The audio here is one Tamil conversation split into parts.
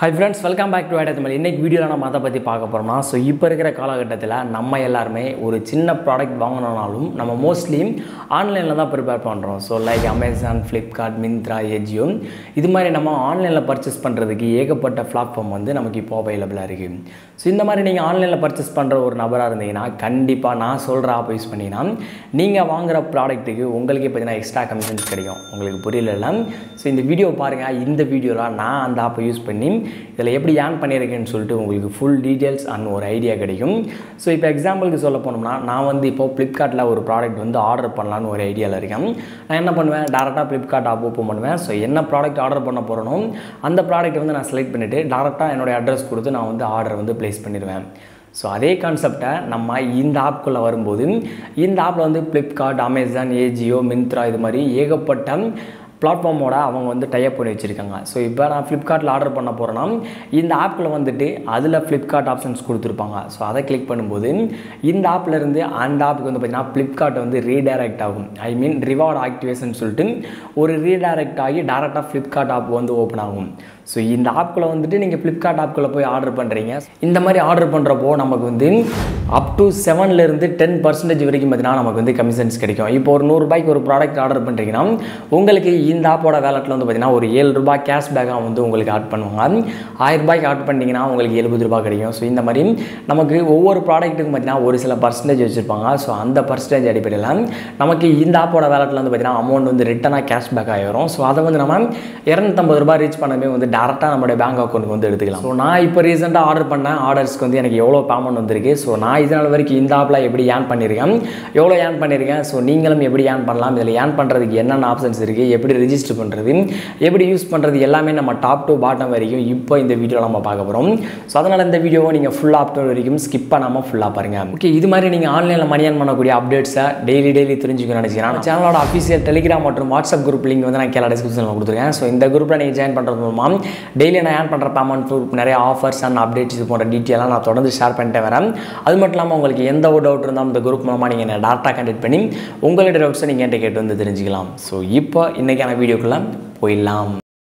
high friends welcome back to idea Tamil இன்னைக்கு வீடியோவில் நம்ம அதை பற்றி பார்க்க போகிறோம்னா ஸோ இப்போ இருக்கிற காலகட்டத்தில் நம்ம எல்லாருமே ஒரு சின்ன ப்ராடக்ட் வாங்கணும்னாலும் நம்ம மோஸ்ட்லி ஆன்லைனில் தான் ப்ரிப்பேர் பண்ணுறோம் so like Amazon Flipkart Myntra Ajio இது மாதிரி நம்ம ஆன்லைனில் பர்ச்சேஸ் பண்ணுறதுக்கு ஏகப்பட்ட பிளாட்ஃபார்ம் வந்து நமக்கு இப்போ அவைலபிளாக இருக்குது ஸோ இந்த மாதிரி நீங்கள் ஆன்லைனில் பர்ச்சேஸ் பண்ணுற ஒரு நபராக இருந்தீங்கன்னா கண்டிப்பாக நான் சொல்கிற ஆப் யூஸ் பண்ணிங்கன்னா நீங்கள் வாங்குகிற ப்ராடக்ட்டுக்கு உங்களுக்கே பார்த்தீங்கன்னா எக்ஸ்ட்ரா கமிஷன்ஸ் கிடைக்கும் உங்களுக்கு புரியல ஸோ இந்த வீடியோ பாருங்கள் இந்த வீடியோவில் நான் அந்த ஆப்பை யூஸ் பண்ணி இதில் எப்படி ஏர்ன் பண்ணியிருக்கேன்னு சொல்லிட்டு உங்களுக்கு ஃபுல் டீட்டெயில்ஸ் அண்ட் ஒரு ஐடியா கிடைக்கும் ஸோ இப்போ எக்ஸாம்பிளுக்கு சொல்ல போனோம்னா நான் வந்து இப்போ ஃப்ளிப்கார்ட்டில் ஒரு ப்ராடக்ட் வந்து ஆர்டர் பண்ணலான்னு ஒரு ஐடியாவில் இருக்கேன் நான் என்ன பண்ணுவேன் டேரெக்டாக ஃப்ளிப்கார்ட் ஆப் ஓப்பன் பண்ணுவேன் ஸோ என்ன ப்ராடக்ட் ஆர்டர் பண்ண போகிறனோ அந்த ப்ராடக்ட் வந்து நான் செலக்ட் பண்ணிவிட்டு டேரெக்டாக என்னுடைய அட்ரஸ் கொடுத்து நான் வந்து ஆர்டர் வந்து ப்ளேஸ் பண்ணிடுவேன் ஸோ அதே கான்செப்டை நம்ம இந்த ஆப்குள்ளே வரும்போது இந்த ஆப்பில் வந்து ஃப்ளிப்கார்ட் அமேசான் ஏஜியோ மிந்த்ரா இது மாதிரி ஏகப்பட்ட பிளாட்ஃபார்மோட அவங்க வந்து டைப் பண்ணி வச்சுருக்காங்க ஸோ இப்போ நான் ஃப்ளிப்கார்ட்டில் ஆர்டர் பண்ண போகிறேன்னா இந்த ஆப்பில் வந்துட்டு அதில் ஃப்ளிப்கார்ட் ஆப்ஷன்ஸ் கொடுத்துருப்பாங்க ஸோ அதை கிளிக் பண்ணும்போது இந்த ஆப்பில் இருந்து அந்த ஆப்புக்கு வந்து பார்த்திங்கன்னா ஃப்ளிப்கார்ட் வந்து ரீடைரக்ட் ஆகும் ஐ மீன் ரிவார்ட் ஆக்டிவேஷன் சொல்லிட்டு ஒரு ரீடைரக்ட் ஆகி டேரெக்டாக ஃப்ளிப்கார்ட் ஆப் வந்து ஓப்பன் ஆகும் ஸோ இந்த ஆப்குள்ளே வந்துட்டு நீங்கள் ஃப்ளிப்கார்ட் ஆப்குள்ளே போய் ஆர்டர் பண்ணுறீங்க இந்த மாதிரி ஆர்டர் பண்ணுறப்போ நமக்கு வந்து அப் டு செவன்லேருந்து டென் பர்சன்டேஜ் வரைக்கும் பார்த்தீங்கன்னா நமக்கு வந்து கமிஷன்ஸ் கிடைக்கும் இப்போ ஒரு நூறுரூபாய்க்கு ஒரு ப்ராடக்ட் ஆர்டர் பண்ணுறீங்கன்னா உங்களுக்கு இந்த ஆப்போட வேலட்டில் வந்து பார்த்தீங்கன்னா ஒரு ஏழு ரூபாய் கேஷ் பேக்காக வந்து உங்களுக்கு ஆட் பண்ணுவாங்க ஆயிரம் ரூபாய்க்கு ஆட் பண்ணிங்கன்னா உங்களுக்கு எழுபது ரூபாய் கிடைக்கும் ஸோ இந்த மாதிரி நமக்கு ஒவ்வொரு ப்ராடக்ட்டுக்கும் பார்த்தீங்கன்னா ஒரு சில பர்சன்டேஜ் வச்சுருப்பாங்க ஸோ அந்த பர்சன்டேஜ் அடிப்படையில் நமக்கு இந்த ஆப்போட வேலட்டில் வந்து பார்த்தீங்கன்னா அமௌண்ட் வந்து ரிட்டனாக கேஷ் பேக் ஆகிரும் ஸோ அதை வந்து நம்ம இரநூத்தம்பது ரூபாய் ரீச் பண்ணவே வந்து டேரெக்டாக நம்மளுடைய பேங்க் அக்கௌண்ட்டுக்கு வந்து எடுத்துக்கலாம் ஸோ நான் இப்போ ரீசெண்டாக ஆர்டர் பண்ண ஆர்டர்ஸ்க்கு வந்து எனக்கு எவ்வளோ பேமெண்ட் வந்திருக்கு ஸோ நான் இதனால் வரைக்கும் இந்த ஆப்பில் எப்படி ஏன் பண்ணியிருக்கேன் எவ்வளோ ஏன் பண்ணியிருக்கேன் ஸோ நீங்களும் எப்படி ஏன் பண்ணலாம் இதில் ஏன் பண்ணுறதுக்கு என்னென்ன ஆப்ஷன்ஸ் இருக்குது எப்படி ரிஜிஸ்டர் பண்ணுறது எப்படி யூஸ் பண்ணுறது எல்லாமே நம்ம டாப் டு பாட்டம் வரைக்கும் இப்போ இந்த வீடியோவில் நம்ம பார்க்க போகிறோம் ஸோ அதனால் இந்த வீடியோவை நீங்கள் ஃபுல் ஆப் வரைக்கும் ஸ்கிப் பண்ணாமல் ஃபுல்லாக பாருங்கள் ஓகே இது மாதிரி நீங்கள் ஆன்லைனில் மணி ஏர்ன் பண்ணக்கூடிய அப்டேட்ஸை டெய்லி டெய்லி தெரிஞ்சுக்கணும்னு நினச்சிக்கிறேன் சேனலோட அஃபீஷியல் டெலிகிராம் மற்றும் வாட்ஸ்அப் குரூப் லிங்க் வந்து நான் கீழே டிஸ்கிரிப்ஷனில் கொடுத்துருக்கேன் ஸோ இந்த குரூப்பில் நீங்கள் ஜாயின் பண்ணுறது மூலமாக டெய்லி நான் ஏர்ன் பண்ணுற பேமெண்ட் ப்ரூஃப் நிறைய ஆஃபர்ஸ் அண்ட் அப்டேட்ஸ் இது போன்ற டீட்டெயிலாக நான் தொடர்ந்து ஷேர் பண்ணிட்டே வரேன் அது மட்டும் இல்லாமல் உங்களுக்கு எந்த ஒரு டவுட் இருந்தாலும் இந்த குரூப் மூலமாக நீங்கள் என்ன டேரெக்டாக கண்டக்ட் பண்ணி உங்களுடைய டவுட்ஸை நீங்கள் என்கிட்ட கேட்டு வந்து தெரிஞ்சுக்கலாம் ஸோ இப்போ இன்றைக்கான வீடியோக்குள்ளே போயிடலாம்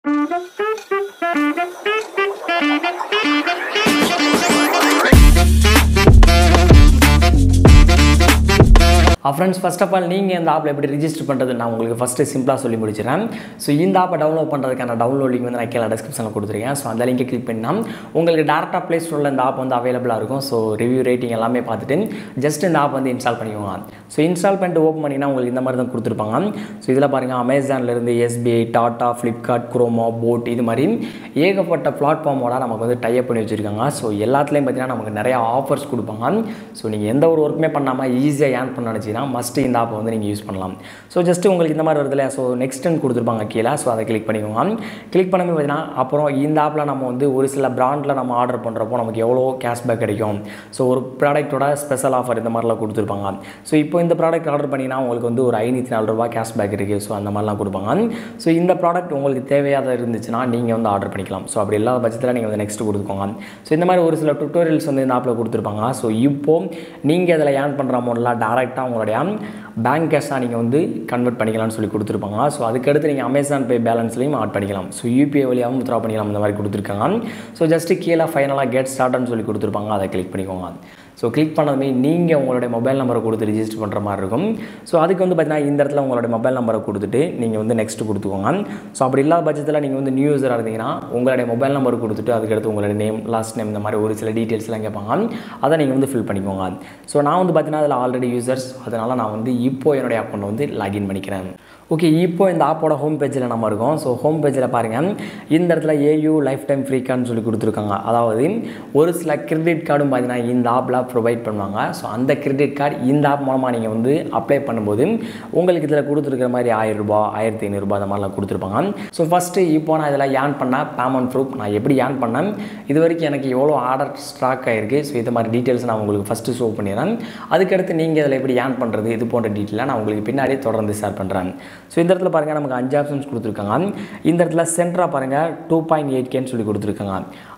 ஃப்ரெண்ட்ஸ் ஃபஸ்ட் ஆஃப் ஆல் நீங்கள் இந்த ஆப்பில் எப்படி ரிஜிஸ்டர் பண்ணுறது நான் உங்களுக்கு ஃபஸ்ட்டு சிம்பிளாக சொல்லி முடிச்சிடறேன் ஸோ இந்த ஆப்பை டவுன்லோட் பண்ணுறதுக்கான டவுன்லோட் லிங்க் வந்து நான் கீழே டிஸ்கிரிப்ஷனில் கொடுத்துருக்கேன் ஸோ அந்த லிங்கை கிளிக் பண்ணால் உங்களுக்கு டேரெக்டாக ப்ளே ஸ்டோரில் இந்த ஆப் வந்து அவைலபிளாக இருக்கும் ஸோ ரிவ்யூ ரேட்டிங் எல்லாமே பார்த்துட்டு ஜஸ்ட் இந்த ஆப் வந்து இன்ஸ்டால் பண்ணிக்கோங்க ஸோ இன்ஸ்டால் பண்ணிட்டு ஓப்பன் பண்ணிங்கன்னா உங்களுக்கு இந்த மாதிரி தான் கொடுத்துருப்பாங்க ஸோ இதில் பாருங்கள் அமேசான்லேருந்து SBI Tata Flipkart Croma boAt இது மாதிரி ஏகப்பட்ட பிளாட்ஃபார்மோட நமக்கு வந்து டைப் பண்ணி வச்சுருக்காங்க ஸோ எல்லாத்துலேயும் பார்த்தீங்கன்னா நமக்கு நிறையா ஆஃபர்ஸ் கொடுப்பாங்க ஸோ நீங்கள் எந்த ஒரு ஒர்க்குமே பண்ணாமல் ஈஸியாக ஏர்ன் பண்ண நினச்சிங்கன்னா மஸ்ட்டு இந்த ஆப்பை வந்து நீங்கள் யூஸ் பண்ணலாம் ஸோ ஜஸ்ட்டு உங்களுக்கு இந்த மாதிரி வருதுல ஸோ நெக்ஸ்ட்டுன்னு கொடுத்துருப்பாங்க கீழே ஸோ அதை கிளிக் பண்ணிக்கோங்க கிளிக் பண்ணும்போது பார்த்தீங்கன்னா அப்புறம் இந்த ஆப்பில் நம்ம வந்து ஒரு சில பிராண்டில் நம்ம ஆர்டர் பண்ணுறப்போ நமக்கு எவ்வளோ கேஷ்பேக் கிடைக்கும் ஸோ ஒரு ப்ராடக்ட்டோட ஸ்பெஷல் ஆஃபர் இந்த மாதிரிலாம் கொடுத்துருப்பாங்க ஸோ இப்போ இந்த ப்ராடக்ட் ஆர்டர் பண்ணிங்கன்னா உங்களுக்கு வந்து ஒரு ஐநூற்றி நாலு ரூபா கேஷ்பேக் இருக்குது ஸோ அந்த மாதிரிலாம் கொடுப்பாங்க ஸோ இந்த ப்ராடக்ட் உங்களுக்கு தேவையாக இருந்துச்சுன்னா நீங்கள் வந்து ஆர்டர் பண்ணிக்கலாம் ஸோ அப்படி இல்லாத பட்சத்தில் நீங்கள் வந்து நெக்ஸ்ட் கொடுத்துக்கோங்க ஸோ இந்த மாதிரி ஒரு சில டுட்டோரியல்ஸ் வந்து இந்த ஆப்பில் கொடுத்துருப்பாங்க ஸோ இப்போது நீங்கள் அதில் ஏர்ன் பண்ணுற அமௌண்ட்லாம் டேரெக்டாக உங்களுடைய பேங்க் கேஷாக நீங்கள் வந்து கன்வெர்ட் பண்ணிக்கலாம்னு சொல்லி கொடுத்துருப்பாங்க ஸோ அதுக்கடுத்து நீங்கள் அமேசான் பே பேலன்ஸ்லையும் ஆட் பண்ணிக்கலாம் ஸோ யூபிஐ வழியாகவும் வித்ரா பண்ணிக்கலாம் இந்த மாதிரி கொடுத்துருக்காங்க ஸோ ஜஸ்ட்டு கீழே ஃபைனலாக கெட் ஸ்டார்ட்னு சொல்லி கொடுத்துருப்பாங்க அதை கிளிக் பண்ணிக்கோங்க ஸோ கிளிக் பண்ணதுமே நீங்கள் உங்களுடைய மொபைல் நம்பரை கொடுத்து ரிஜிஸ்டர் பண்ணுற மாதிரி இருக்கும் ஸோ அதுக்கு வந்து பார்த்தீங்கன்னா இந்த இடத்துல உங்களுடைய மொபைல் நம்பரை கொடுத்துட்டு நீங்கள் வந்து நெக்ஸ்ட் கொடுத்துக்கோங்க ஸோ அப்படி இல்லாத பட்சத்தில் நீங்கள் வந்து நியூ யூஸராக இருந்தீங்கன்னா உங்களுடைய மொபைல் நம்பர் கொடுத்துட்டு அதுக்கடுத்து உங்களுடைய நேம் லாஸ்ட் நேம் இந்த மாதிரி ஒரு சில டீட்டெயில்ஸ்லாம் கேட்பாங்க அதை நீங்கள் வந்து ஃபில் பண்ணிக்கோங்க ஸோ நான் வந்து பார்த்தீங்கன்னா அதில் ஆல்ரெடி யூசர்ஸ் அதனால் நான் வந்து இப்போ என்னுடைய அக்கௌண்ட் வந்து லாகின் பண்ணிக்கிறேன் ஓகே இப்போ இந்த ஆப்போட ஹோம் பேஜில் நம்ம இருக்கோம் ஸோ ஹோம் பேஜில் பாருங்கள் இந்த இடத்துல ஏயூ லைஃப் டைம் ஃப்ரீ கார்டுன்னு சொல்லி கொடுத்துருக்காங்க அதாவது ஒரு சில கிரெடிட் கார்டும் பார்த்தீங்கன்னா இந்த ஆப்பில் ப்ரொவைட் பண்ணுவாங்க ஸோ அந்த கிரெடிட் கார்டு இந்த ஆப் மூலமாக நீங்கள் வந்து அப்ளை பண்ணும்போது உங்களுக்கு இதில் கொடுத்துருக்கிற மாதிரி ஆயிரம் ரூபாய் ஆயிரத்தி ஐநூறுரூபா அந்த மாதிரிலாம் கொடுத்துருப்பாங்க ஸோ ஃபஸ்ட்டு இப்போ நான் இதில் ஏர்ன் பண்ண பேமெண்ட் ப்ரூஃப் நான் எப்படி ஏர்ன் பண்ணேன் இது வரைக்கும் எனக்கு எவ்வளோ ஆர்டர் ஸ்டாக் ஆகிருக்கு ஸோ இது மாதிரி டீட்டெயில்ஸ் நான் உங்களுக்கு ஃபஸ்ட்டு ஷோ பண்ணிடுறேன் அதுக்கடுத்து நீங்கள் இதில் எப்படி ஏர்ன் பண்ணுறது இது போன்ற டீட்டெயிலாக நான் உங்களுக்கு பின்னாடியே தொடர்ந்து ஷேர் பண்ணுறேன் ஸோ இந்த இடத்துல பாருங்கள் நமக்கு அஞ்சு ஆப்ஷன்ஸ் கொடுத்துருக்காங்க இந்த இடத்துல சென்டராக பாருங்கள் டூ பாயிண்ட் எயிட் கேன்னு சொல்லி கொடுத்துருக்காங்க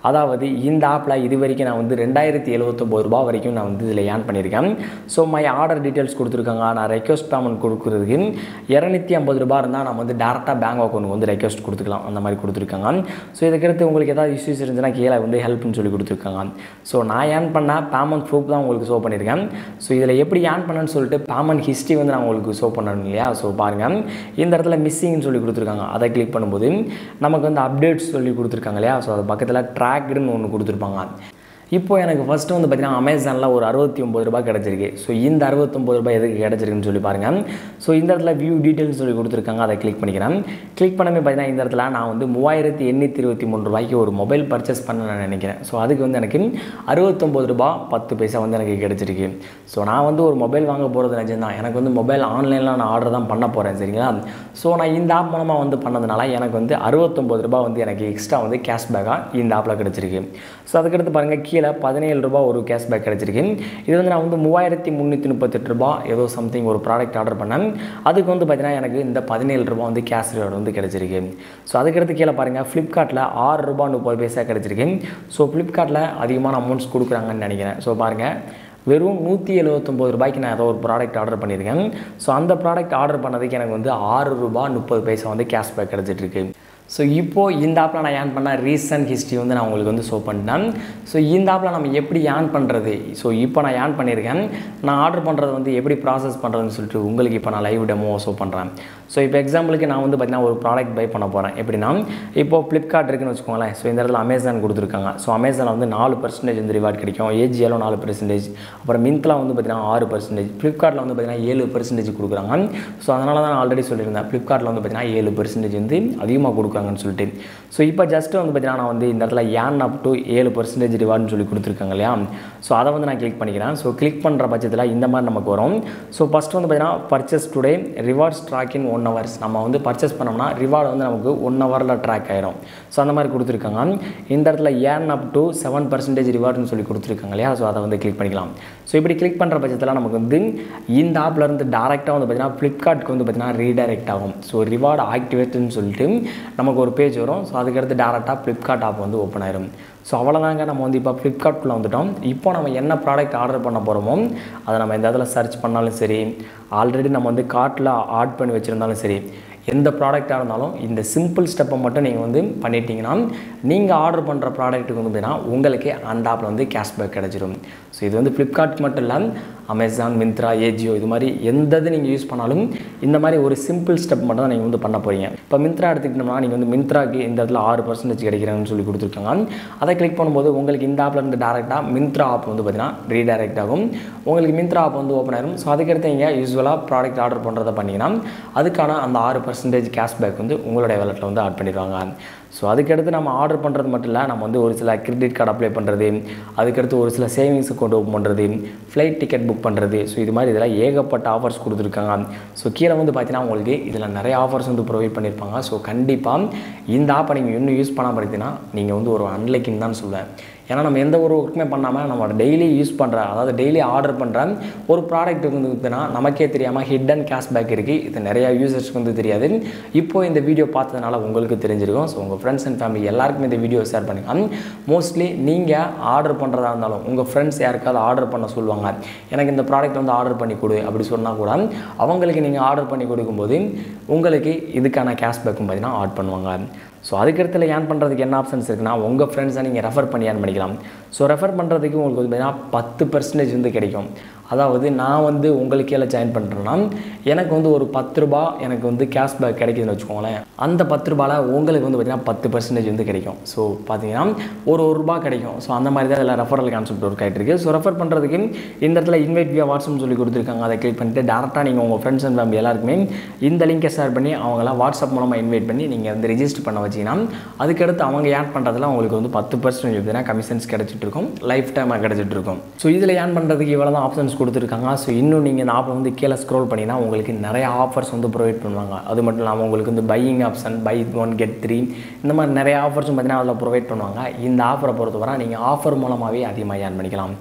அதாவது இந்த ஆப்பில் இது வரைக்கும் நான் வந்து ரெண்டாயிரத்தி எழுபத்தொம்போது ரூபா வரைக்கும் நான் வந்து இதில் ஏர்ன் பண்ணியிருக்கேன் ஸோ மை ஆர்டர் டீட்டெயில்ஸ் கொடுத்துருக்காங்க நான் ரெக்வஸ்ட் பேமெண்ட் கொடுக்குறதுக்கு இரநூத்தி ஐம்பது ரூபா இருந்தால் நம்ம வந்து டேரெக்டாக பேங்க் அக்கௌண்ட்டுக்கு வந்து ரெக்வஸ்ட் கொடுத்துக்கலாம் அந்த மாதிரி கொடுத்துருக்காங்க ஸோ இதுக்கடுத்து உங்களுக்கு ஏதாவது இஷ்யூஸ் இருந்துச்சுன்னா கீழே வந்து ஹெல்ப்னு சொல்லி கொடுத்துருக்காங்க ஸோ நான் ஏர்ன் பண்ண பேமெண்ட் ப்ரூஃப் தான் உங்களுக்கு ஷோ பண்ணியிருக்கேன் ஸோ இதில் எப்படி ஏர்ன் பண்ணேன்னு சொல்லிட்டு பேமெண்ட் ஹிஸ்ட்ரி வந்து நான் உங்களுக்கு ஷோ பண்ணணும் இல்லையா ஸோ பாருங்கள் இந்த இடத்துல மிஸ்ஸிங்னு சொல்லி கொடுத்துருக்காங்க அதை கிளிக் பண்ணும்போது நமக்கு வந்து அப்டேட்ஸ் சொல்லி கொடுத்துருக்காங்க இல்லையா ஸோ அது பக்கத்தில் ட்ராக்டுன்னு ஒன்று கொடுத்துருப்பாங்க இப்போ எனக்கு ஃபஸ்ட்டு வந்து பார்த்தீங்கன்னா அமேசானில் ஒரு அறுபத்தி ஒம்பது ரூபாய் கிடச்சிருக்கு ஸோ இந்த அறுபத்தொம்பது ரூபாய் எதுக்கு கிடச்சிருக்குன்னு சொல்லி பாருங்கள் ஸோ இந்த இடத்துல வியூ டீட்டெயில்ஸ் சொல்லி கொடுத்துருக்காங்க அதை கிளிக் பண்ணிக்கிறேன் கிளிக் பண்ணவே பார்த்தீங்கன்னா இந்த இடத்துல நான் வந்து மூவாயிரத்தி எண்ணூற்றி இருபத்தி மூணு ரூபாய்க்கு ஒரு மொபைல் பர்ச்சேஸ் பண்ண நான் நினைக்கிறேன் ஸோ அதுக்கு வந்து எனக்கு அறுபத்தொம்பது ரூபாய் பத்து பைசா வந்து எனக்கு கிடச்சிருக்கு ஸோ நான் வந்து ஒரு மொபைல் வாங்க போகிறது நினச்சிருந்தேன் எனக்கு வந்து மொபைல் ஆன்லைனில் நான் ஆர்டர் தான் பண்ண போகிறேன் சரிங்களா ஸோ நான் இந்த ஆப் மூலமாக வந்து பண்ணதுனால எனக்கு வந்து அறுபத்தொம்பது ரூபாய் வந்து எனக்கு எக்ஸ்ட்ரா வந்து கேஷ்பேக்காக இந்த ஆப்பில் கிடச்சிருக்கு ஸோ அதுக்கடுத்து பாருங்கள் கீழே பதினேழு ரூபாய் ஒரு கேஷ்பேக் கிடச்சிருக்கு இது வந்து நான் வந்து மூவாயிரத்தி முந்நூற்றி முப்பத்தெட்டு ரூபாய் ஏதோ சம்திங் ஒரு ப்ராடக்ட் ஆர்டர் பண்ணேன் அதுக்கு வந்து பார்த்தீங்கன்னா எனக்கு இந்த பதினேழு ரூபாய் வந்து கேஷ் ரிவார்டு வந்து கிடச்சிருக்கு ஸோ அதுக்கடுத்து கீழே பாருங்கள் ஃப்ளிப்கார்ட்டில் ஆறு ரூபாய் முப்பது பைசா கிடச்சிருக்கு ஸோ ஃப்ளிப்கார்ட்டில் அதிகமான அமௌண்ட்ஸ் கொடுக்குறாங்கன்னு நினைக்கிறேன் ஸோ பாருங்கள் வெறும் நூற்றி எழுபத்தொம்போது ரூபாய்க்கு நான் ஏதோ ஒரு ப்ராடக்ட் ஆர்டர் பண்ணியிருக்கேன் ஸோ அந்த ப்ராடக்ட் ஆர்டர் பண்ணதுக்கு எனக்கு வந்து ஆறு ரூபாய் முப்பது பைசா வந்து கேஷ்பேக் கிடச்சிட்ருக்கு ஸோ இப்போது இந்த ஆப்பில் நான் ஏர்ன் பண்ண ரீசன்ட் ஹிஸ்ட்ரி வந்து நான் உங்களுக்கு வந்து ஷோ பண்ணிட்டேன் ஸோ இந்த ஆப்பில் நம்ம எப்படி ஏர்ன் பண்ணுறது ஸோ இப்போ நான் ஏர்ன் பண்ணியிருக்கேன் நான் ஆர்டர் பண்ணுறது வந்து எப்படி ப்ராசஸ் பண்ணுறதுன்னு சொல்லிட்டு உங்களுக்கு இப்போ நான் லைவ் டெமோ ஷோ பண்ணுறேன் ஸோ இப்போ எக்ஸாம்பிளுக்கு நான் வந்து பார்த்தீங்கன்னா ஒரு ப்ராடக்ட் பை பண்ண போகிறேன் எப்படின்னா இப்போது ஃப்ளிப்கார்ட் இருக்குன்னு வச்சுக்கோங்களேன் ஸோ இந்த இடத்துல அமேசான் கொடுத்துருக்காங்க ஸோ அமேசானில் வந்து நாலு பர்சன்டேஜ் வந்து ரிவார்ட் கிடைக்கும் ஏஜிஎலும் நாலு பர்சன்டேஜ் அப்புறம் மிந்த்ரா வந்து பார்த்தீங்கன்னா ஆறு பர்சன்டேஜ் ஃப்ளிப்கார்ட்டில் வந்து பார்த்தீங்கன்னா ஏழு பர்சன்டேஜ் கொடுக்குறாங்க ஸோ அதனால தான் நான் ஆல்ரெடி சொல்லியிருந்தேன் ஃப்ளிப்கார்ட்டில் வந்து பார்த்தீங்கன்னா ஏழு பர்சன்டேஜ் வந்து அதிகமாக கொடுக்குறாங்கன்னு சொல்லிட்டு ஸோ இப்போ ஜஸ்ட்டு வந்து பார்த்தீங்கன்னா நான் வந்து இந்த இடத்துல ஏன் அப் டு ஏழு பர்சன்டேஜ் ரிவார்ட்னு சொல்லி கொடுத்துருக்காங்க இல்லையா ஸோ அதை வந்து நான் கிளிக் பண்ணிக்கிறேன் ஸோ கிளிக் பண்ணுற பட்சத்தில் இந்த மாதிரி நமக்கு வரும் ஸோ ஃபஸ்ட்டு வந்து பார்த்தீங்கன்னா purchase today rewards track in one hours நம்ம வந்து பர்ச்சேஸ் பண்ணோம்னா ரிவார்டு வந்து நமக்கு ஒன் ஹவரில் ட்ராக் ஆயிரும் ஸோ அந்த மாதிரி கொடுத்துருக்காங்க இந்த இடத்துல ஏன் அப் டு செவன் பர்சன்டேஜ் ரிவார்டுன்னு சொல்லி கொடுத்துருக்காங்க இல்லையா ஸோ அதை வந்து கிளிக் பண்ணிக்கலாம் ஸோ இப்படி கிளிக் பண்ணுற பட்சத்தில் நமக்கு வந்து இந்த ஆப்பில் இருந்து டேரெக்டாக வந்து பார்த்தீங்கன்னா ஃப்ளிப்கார்ட்க்கு வந்து பார்த்தீங்கன்னா ரீடைரக்ட் ஆகும் ஸோ ரிவார்டு ஆக்டிவேட்டுன்னு சொல்லிட்டு நமக்கு ஒரு பேஜ் வரும் ஸோ அதுக்கடுத்து டேரெக்டாக ஃப்ளிப்கார்ட் ஆப் வந்து ஓப்பன் ஆயிரும் ஸோ அவ்வளோதாங்க நம்ம வந்து இப்போ ஃப்ளிப்கார்ட்குள்ளே வந்துட்டோம் இப்போ நம்ம என்ன ப்ராடக்ட் ஆர்டர் பண்ண போகிறோமோ அதை நம்ம எந்த இடத்துல சர்ச் பண்ணாலும் சரி ஆல்ரெடி நம்ம வந்து கார்ட்டில் ஆட் பண்ணி வச்சுருந்தாலும் சரி எந்த ப்ராடக்டாக இருந்தாலும் இந்த சிம்பிள் ஸ்டெப்பை மட்டும் நீங்கள் வந்து பண்ணிட்டீங்கன்னா நீங்கள் ஆர்டர் பண்ணுற ப்ராடக்ட்டுக்கு வந்து பார்த்தீங்கன்னா உங்களுக்கு அந்த ஆப்பில் வந்து கேஷ்பேக் கிடச்சிரும் ஸோ இது வந்து ஃப்ளிப்கார்ட் மட்டும் இல்லை அமேசான் மிந்த்ரா ஏஜியோ இது மாதிரி எந்த இது நீங்கள் யூஸ் பண்ணாலும் இந்த மாதிரி ஒரு சிம்பிள் ஸ்டெப் மட்டும் தான் நீங்கள் வந்து பண்ண போகிறீங்க இப்போ மிந்த்ரா எடுத்துக்கிட்டோம்னா நீங்கள் வந்து மிந்த்ராக்கு இந்த இடத்துல ஆறு பர்சன்டேஜ் கிடைக்கிறாங்கன்னு சொல்லி கொடுத்துருக்காங்க அதை கிளிக் பண்ணும்போது உங்களுக்கு இந்த ஆப்பில் இருந்து டேரெக்டாக மிந்த்ரா ஆப் வந்து பார்த்தீங்கன்னா ரீடைரக்ட் ஆகும் உங்களுக்கு மிந்த்ரா ஆப் வந்து ஓப்பன் ஆயிரும் ஸோ அதுக்கடுத்து நீங்கள் யூஸ்வலாக ப்ராடக்ட் ஆர்டர் பண்ணுறதை பண்ணிங்கன்னா அதுக்கான அந்த ஆறு பர்சன்டேஜ் கேஷ்பேக் வந்து உங்களுடைய வேலெட்டில் வந்து ஆட் பண்ணிடுவாங்க ஸோ அதுக்கடுத்து நம்ம ஆர்டர் பண்ணுறது மட்டும் இல்லை நம்ம வந்து ஒரு சில கிரெடிட் கார்டு அப்ளை பண்ணுறது அதுக்கடுத்து ஒரு சில சேவிங்ஸ் அக்கௌண்ட் ஓப்பன் பண்ணுறது ஃப்ளைட் டிக்கெட் புக் பண்ணுறது ஸோ இது மாதிரி இதெல்லாம் ஏகப்பட்ட ஆஃபர்ஸ் கொடுத்துருக்காங்க ஸோ கீழே வந்து பார்த்தீங்கன்னா உங்களுக்கு இதில் நிறைய ஆஃபர்ஸ் வந்து ப்ரொவைட் பண்ணியிருப்பாங்க ஸோ கண்டிப்பாக இந்த ஆப்பை நீங்கள் இன்னும் யூஸ் பண்ணாமல் இருந்தீங்கன்னா நீங்கள் வந்து ஒரு அன்லைக்கின்னு தான் சொல்லுவேன் ஏன்னா நம்ம எந்த ஒரு ஒர்க்குமே பண்ணாமல் நம்ம டெய்லி யூஸ் பண்ணுற அதாவது டெய்லி ஆர்டர் பண்ணுற ஒரு ப்ராடக்ட் வந்து பார்த்தீங்கன்னா நமக்கே தெரியாமல் ஹிடன் கேஷ்பேக் இருக்குது இது நிறையா யூசர்ஸ்க்கு வந்து தெரியாது இப்போது இந்த வீடியோ பார்த்ததுனால உங்களுக்கு தெரிஞ்சிருக்கும் ஸோ உங்கள் ஃப்ரெண்ட்ஸ் அண்ட் ஃபேமிலி எல்லாருக்குமே இந்த வீடியோ ஷேர் பண்ணுங்க மோஸ்ட்லி நீங்கள் ஆர்டர் பண்ணுறதா இருந்தாலும் உங்கள் ஃப்ரெண்ட்ஸ் யாருக்காவது ஆர்டர் பண்ண சொல்லுவாங்க எனக்கு இந்த ப்ராடக்ட் வந்து ஆர்டர் பண்ணி கொடு அப்படி சொன்னால் கூட அவங்களுக்கு நீங்கள் ஆர்டர் பண்ணி கொடுக்கும்போது உங்களுக்கு இதுக்கான கேஷ்பேக்கும் பார்த்தீங்கன்னா ஆட் பண்ணுவாங்க ஸோ அதுக்கடுத்துல ஏன் பண்ணுறதுக்கு என்ன ஆப்ஷன்ஸ் இருக்குன்னா உங்கள் ஃப்ரெண்ட்ஸை நீங்கள் ரெஃபர் பண்ணி ஏன் பண்ணிக்கலாம் ஸோ ரெஃபர் பண்ணுறதுக்கு உங்களுக்கு வந்து பார்த்தீங்கன்னா பத்து பர்சன்டேஜ் வந்து கிடைக்கும் அதாவது நான் வந்து உங்களுக்கு கீழே ஜாயின் பண்ணுறேன்னா எனக்கு வந்து ஒரு பத்து ரூபா எனக்கு வந்து கேஷ்பேக் கிடைக்குதுன்னு வச்சுக்கோங்களேன் அந்த பத்து ரூபாயில் உங்களுக்கு வந்து பார்த்தீங்கன்னா பத்து பர்சன்டேஜ் வந்து கிடைக்கும் ஸோ பார்த்தீங்கன்னா ஒரு ஒரு ரூபா கிடைக்கும் ஸோ அந்த மாதிரி தான் இதில் ரெஃபரல் கான்செப்ட் ஒர்க் ஆகிட்டு இருக்கு ஸோ ரெஃபர் பண்ணுறதுக்கு இந்த இடத்துல இன்வைட் வியா வாட்ஸ்அப் சொல்லி கொடுத்துருக்காங்க அதை கிளிக் பண்ணிட்டு டேரெக்டாக நீங்கள் உங்கள் ஃப்ரெண்ட்ஸ் அண்ட் ஃபேமிலி எல்லாருக்குமே இந்த லிங்கை ஷேர் பண்ணி அவங்களாம் வாட்ஸ்அப் மூலமாக இன்வைட் பண்ணி நீங்கள் வந்து ரிஜிஸ்டர் பண்ண வச்சிங்கன்னா அதுக்கடுத்து அவங்க ஏன் பண்ணுறதுல உங்களுக்கு வந்து பத்து பர்சன்டேஜ் பார்த்தீங்கன்னா கமிஷன்ஸ் கிடச்சிட்டு இருக்கும் லைஃப் டைமாக கிடச்சிட்டு இருக்கும் ஸோ இதில் ஏன் பண்ணுறதுக்கு இவ்வளோ தான் ஆப்ஷன்ஸ் கொடுத்துருக்காங்க ஸோ இன்னும் நீங்கள் இந்த ஆப்பை வந்து கீழே ஸ்க்ரோல் பண்ணிங்கன்னா உங்களுக்கு நிறைய ஆஃபர்ஸ் வந்து ப்ரொவைட் பண்ணுவாங்க அது மட்டும் இல்லாமல் உங்களுக்கு வந்து buying option buy one get three இந்த மாதிரி நிறைய ஆஃபர்ஸும் பார்த்தீங்கன்னா அதில் ப்ரொவைட் பண்ணுவாங்க இந்த ஆஃபரை பொறுத்தவரை நீங்கள் ஆஃபர் மூலமாகவே அதிகமாக ஏர்ன் பண்ணிக்கலாம்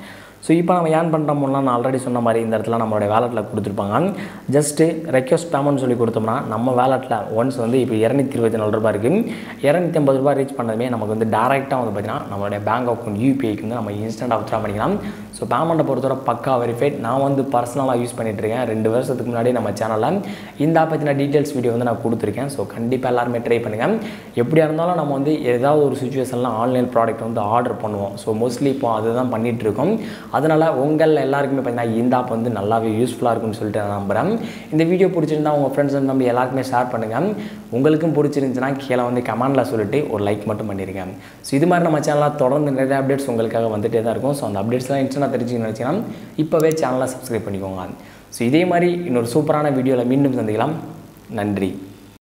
ஸோ இப்போ நம்ம ஏன் பண்ணுறோம்னா நான் ஆல்ரெடி சொன்ன மாதிரி இந்த இடத்துல நம்மளுடைய வேலெட்டில் கொடுத்துருப்பாங்க ஜஸ்ட்டு ரெக்வஸ்ட் பேமெண்ட் சொல்லி கொடுத்தோம்னா நம்ம வேலெட்டில் ஒன்ஸ் வந்து இப்போ இரநூத்தி இருபத்தி நாலு ரூபாய் இருக்குது இரநூத்தி ஐம்பது ரூபாய் ரீச் பண்ணதுமே நமக்கு வந்து டேரெக்டாக வந்து பார்த்திங்கன்னா நம்மளுடைய பேங்க் அக்கௌண்ட் யூபிஐக்கு வந்து நம்ம இன்ஸ்டன்ட் வித்ரா பண்ணிக்கலாம் ஸோ பேமெண்ட்டை பொறுத்தவரை பக்கா வெரிஃபைட் நான் வந்து பர்சனலாக யூஸ் பண்ணிட்டு இருக்கேன் ரெண்டு வருஷத்துக்கு முன்னாடி நம்ம சேனலில் இந்த ஆப் பற்றின டீட்டெயில்ஸ் வீடியோ வந்து நான் கொடுத்துருக்கேன் ஸோ கண்டிப்பாக எல்லாருமே ட்ரை பண்ணுங்கள் எப்படியா இருந்தாலும் நம்ம வந்து ஏதாவது ஒரு சுச்சுவேஷனில் ஆன்லைன் ப்ராடக்ட் வந்து ஆர்டர் பண்ணுவோம் ஸோ மோஸ்ட்லி இப்போ அதுதான் பண்ணிகிட்டு இருக்கோம் அதனால் உங்கள் எல்லாருக்குமே பார்த்தீங்கன்னா இந்த ஆப் வந்து நல்லாவே யூஸ்ஃபுல்லாக இருக்கும்னு சொல்லிட்டு நான் நம்புகிறேன் இந்த வீடியோ பிடிச்சிருந்தா உங்கள் ஃப்ரெண்ட்ஸ் வந்து நம்ம எல்லாருக்குமே ஷேர் பண்ணுங்கள் உங்களுக்கும் பிடிச்சிருந்துச்சுன்னா கீழே வந்து கமெண்டில் சொல்லிட்டு ஒரு லைக் மட்டும் பண்ணிடுங்க ஸோ இது மாதிரி நம்ம சேனலில் தொடர்ந்து நிறைய அப்டேட்ஸ் உங்களுக்காக வந்துட்டே தான் இருக்கும் ஸோ அந்த அப்டேட்ஸ்லாம் இன்ஸ்டாக தெரிஞ்சுக்கணும்னு நினச்சிங்கன்னா இப்போவே சேனலை சப்ஸ்கிரைப் பண்ணிக்கோங்க ஸோ இதே மாதிரி இன்னொரு சூப்பரான வீடியோவில் மீண்டும் சந்திக்கலாம் நன்றி